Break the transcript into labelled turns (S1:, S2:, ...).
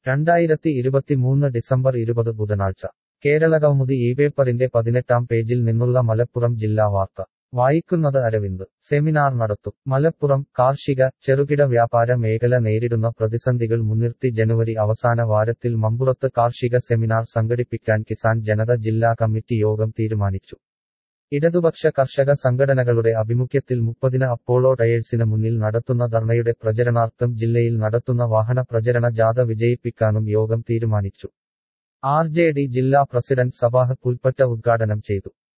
S1: രണ്ടായിരത്തി ഇരുപത്തിമൂന്ന് ഡിസംബർ ഇരുപത് ബുധനാഴ്ച കേരളകൗമുദി ഈ പേപ്പറിന്റെ പതിനെട്ടാം പേജിൽ നിന്നുള്ള മലപ്പുറം ജില്ലാ വാർത്ത വായിക്കുന്നത് അരവിന്ദ് സെമിനാർ നടത്തും മലപ്പുറം കാർഷിക ചെറുകിട വ്യാപാര മേഖല നേരിടുന്ന പ്രതിസന്ധികൾ മുൻനിർത്തി ജനുവരി അവസാന വാരത്തിൽ മമ്പുറത്ത് കാർഷിക സെമിനാർ സംഘടിപ്പിക്കാൻ കിസാൻ ജനത ജില്ലാ കമ്മിറ്റി യോഗം തീരുമാനിച്ചു ഇടതുപക്ഷ കർഷക സംഘടനകളുടെ ആഭിമുഖ്യത്തിൽ മുപ്പതിന് അപ്പോളോ ടയേഴ്സിന് മുന്നിൽ നടത്തുന്ന ധർണയുടെ പ്രചരണാർത്ഥം ജില്ലയിൽ നടത്തുന്ന വാഹന പ്രചരണ ജാഥ വിജയിപ്പിക്കാനും യോഗം തീരുമാനിച്ചു ആർ ജെ ഡി ജില്ലാ പ്രസിഡന്റ് സബാഹ് പുൽപ്പറ്റ ഉദ്ഘാടനം ചെയ്തു